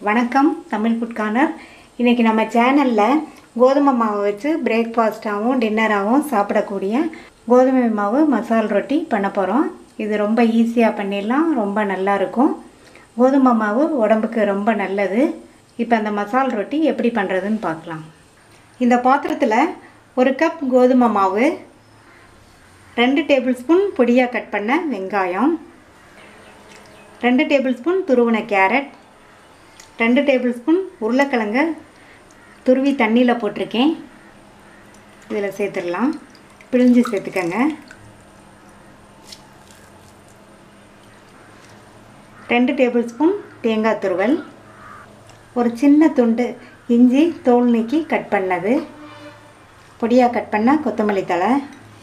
வணக்கம் Tamil food corner இன்றைக்கி நம்ம சேனலில் கோதுமை மாவு வச்சு பிரேக்ஃபாஸ்ட்டாகவும் டின்னராகவும் சாப்பிடக்கூடிய கோதுமை மாவு மசால் ரொட்டி பண்ண போகிறோம் இது ரொம்ப ஈஸியாக பண்ணிடலாம் ரொம்ப நல்லா இருக்கும் கோதுமை மாவு உடம்புக்கு ரொம்ப நல்லது இப்போ அந்த மசால் ரொட்டி எப்படி பண்ணுறதுன்னு பார்க்கலாம் இந்த பாத்திரத்தில் ஒரு கப் கோதுமை மாவு ரெண்டு டேபிள் ஸ்பூன் பொடியாக கட் பண்ண வெங்காயம் ரெண்டு டேபிள் ஸ்பூன் துருவின கேரட் ரெண்டு டேபிள் ஸ்பூன் உருளைக்கிழங்க துருவி தண்ணியில் போட்டிருக்கேன் இதில் சேர்த்துடலாம் பிழிஞ்சு சேர்த்துக்கங்க ரெண்டு டேபிள் ஸ்பூன் தேங்காய் துருவல் ஒரு சின்ன துண்டு இஞ்சி தோல் நீக்கி கட் பண்ணது பொடியாக கட் பண்ண கொத்தமல்லி தழை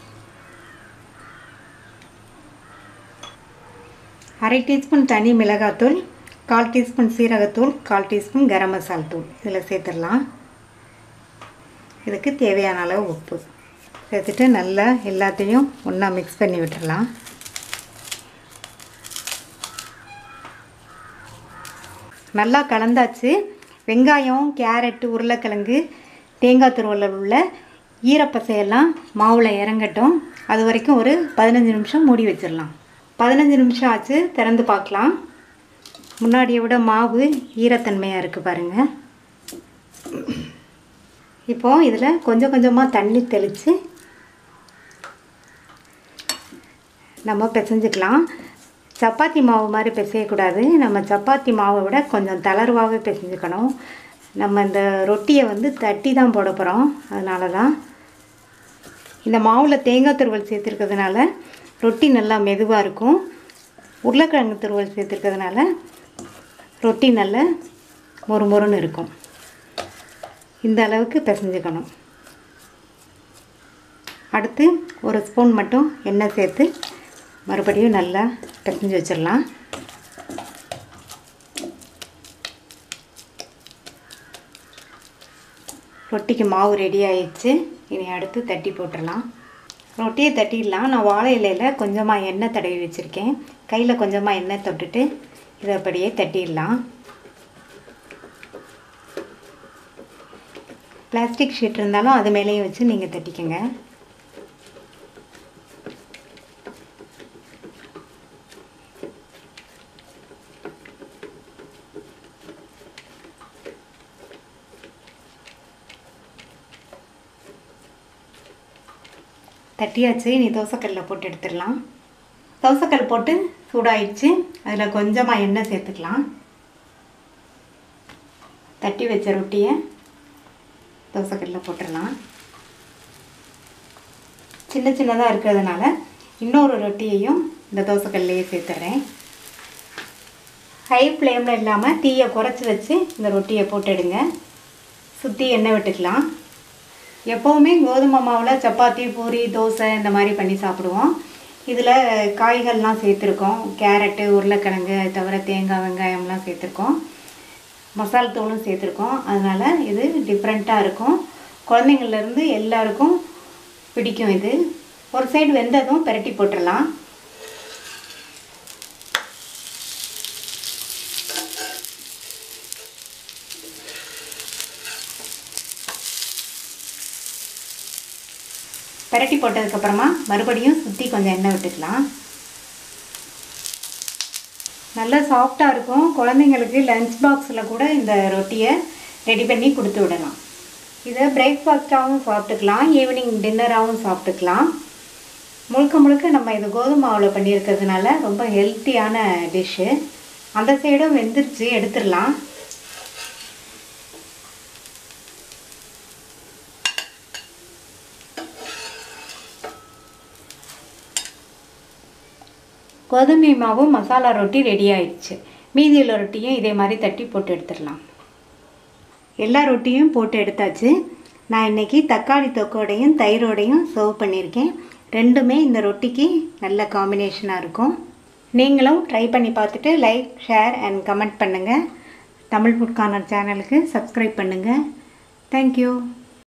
அரை டீஸ்பூன் தனி மிளகாத்தூள் கால் டீஸ்பூன் சீரகத்தூள் கால் டீஸ்பூன் கரம் மசால் தூள் இதில் சேர்த்துடலாம் இதுக்கு தேவையான அளவு உப்பு சேர்த்துட்டு நல்லா எல்லாத்தையும் ஒன்றா மிக்ஸ் பண்ணி விட்டுடலாம் நல்லா கலந்தாச்சு வெங்காயம் கேரட்டு உருளைக்கிழங்கு தேங்காய் துருவலில் உள்ள ஈரப்பசையெல்லாம் மாவில் இறங்கட்டும் அது வரைக்கும் ஒரு பதினஞ்சு நிமிஷம் மூடி வச்சிடலாம் பதினஞ்சு நிமிஷம் ஆச்சு திறந்து பார்க்கலாம் முன்னாடியை விட மாவு ஈரத்தன்மையாக இருக்குது பாருங்கள் இப்போது இதில் கொஞ்சம் கொஞ்சமாக தண்ணி தெளித்து நம்ம பிசைஞ்சுக்கலாம் சப்பாத்தி மாவு மாதிரி பிசையக்கூடாது நம்ம சப்பாத்தி மாவை விட கொஞ்சம் தளர்வாகவே பிசைஞ்சுக்கணும் நம்ம இந்த ரொட்டியை வந்து தட்டி தான் போட போகிறோம் அதனால தான் இந்த மாவில் தேங்காய் துருவல் சேர்த்துருக்கிறதுனால ரொட்டி நல்லா மெதுவாக இருக்கும் உருளைக்கிழங்கு துருவல் சேர்த்துருக்கிறதுனால ரொட்டி நல்ல மொறு மொறுன்னு இருக்கும் இந்த அளவுக்கு பிசைஞ்சுக்கணும் அடுத்து ஒரு ஸ்பூன் மட்டும் எண்ணெய் சேர்த்து மறுபடியும் நல்லா பிசைஞ்சு வச்சிடலாம் ரொட்டிக்கு மாவு ரெடி ஆயிடுச்சு இனி அடுத்து தட்டி போட்டுடலாம் ரொட்டியை தட்டிடலாம் நான் வாழை இலையில் கொஞ்சமாக எண்ணெய் தடவி வச்சுருக்கேன் கையில் கொஞ்சமாக எண்ணெய் தொட்டுட்டு இதை அப்படியே தட்டிடலாம் பிளாஸ்டிக் ஷீட் இருந்தாலும் அது மேலேயும் வச்சு நீங்கள் தட்டிக்கங்க தட்டியாச்சு இனி தோசைக்கல்லில் போட்டு எடுத்துடலாம் தோசைக்கல் போட்டு சூடாயிடுச்சு அதில் கொஞ்சமாக எண்ணெய் சேர்த்துக்கலாம் தட்டி வச்ச ரொட்டியை தோசைக்கல்லில் போட்டுடலாம் சின்ன சின்னதாக இருக்கிறதுனால இன்னொரு ரொட்டியையும் இந்த தோசைக்கல்லையே சேர்த்துட்றேன் ஹை ஃப்ளேமில் இல்லாமல் தீயை குறைச்சி வச்சு இந்த ரொட்டியை போட்டுடுங்க சுற்றி எண்ணெய் விட்டுக்கலாம் எப்போவுமே கோதுமை மாவில் சப்பாத்தி பூரி தோசை இந்த மாதிரி பண்ணி சாப்பிடுவோம் இதில் காய்கள்லாம் சேர்த்துருக்கோம் கேரட்டு உருளைக்கிழங்கு அது தவிர தேங்காய் வெங்காயம்லாம் சேர்த்துருக்கோம் மசால் தூளும் சேர்த்துருக்கோம் அதனால் இது டிஃப்ரெண்ட்டாக இருக்கும் குழந்தைங்கள்லேருந்து எல்லாருக்கும் பிடிக்கும் இது ஒரு சைடு வெந்ததும் பெரட்டி போட்டுடலாம் பெரட்டி போட்டதுக்கப்புறமா மறுபடியும் சுற்றி கொஞ்சம் எண்ணெய் விட்டுக்கலாம் நல்லா சாஃப்டாக இருக்கும் குழந்தைங்களுக்கு லஞ்ச் பாக்ஸில் கூட இந்த ரொட்டியை ரெடி பண்ணி கொடுத்து விடலாம் இதை பிரேக்ஃபாஸ்ட்டாகவும் சாப்பிட்டுக்கலாம் ஈவினிங் டின்னராகவும் சாப்பிட்டுக்கலாம் முழுக்க முழுக்க நம்ம இது கோதுமை மாவில் பண்ணியிருக்கிறதுனால ரொம்ப ஹெல்த்தியான டிஷ்ஷு அந்த சைடும் வெந்துருச்சு எடுத்துடலாம் கோதுமை மாவும் மசாலா ரொட்டி ரெடி ஆயிடுச்சு மீதி உள்ள ரொட்டியும் இதே மாதிரி தட்டி போட்டு எடுத்துடலாம் எல்லா ரொட்டியும் போட்டு எடுத்தாச்சு நான் இன்றைக்கி தக்காளி தொக்கோடையும் தயிரோடையும் சர்வ் பண்ணியிருக்கேன் ரெண்டுமே இந்த ரொட்டிக்கு நல்ல காம்பினேஷனாக இருக்கும் நீங்களும் ட்ரை பண்ணி பார்த்துட்டு லைக் ஷேர் அண்ட் கமெண்ட் பண்ணுங்கள் தமிழ் ஃபுட் கார்னர் சேனலுக்கு சப்ஸ்கிரைப் பண்ணுங்கள் தேங்க்யூ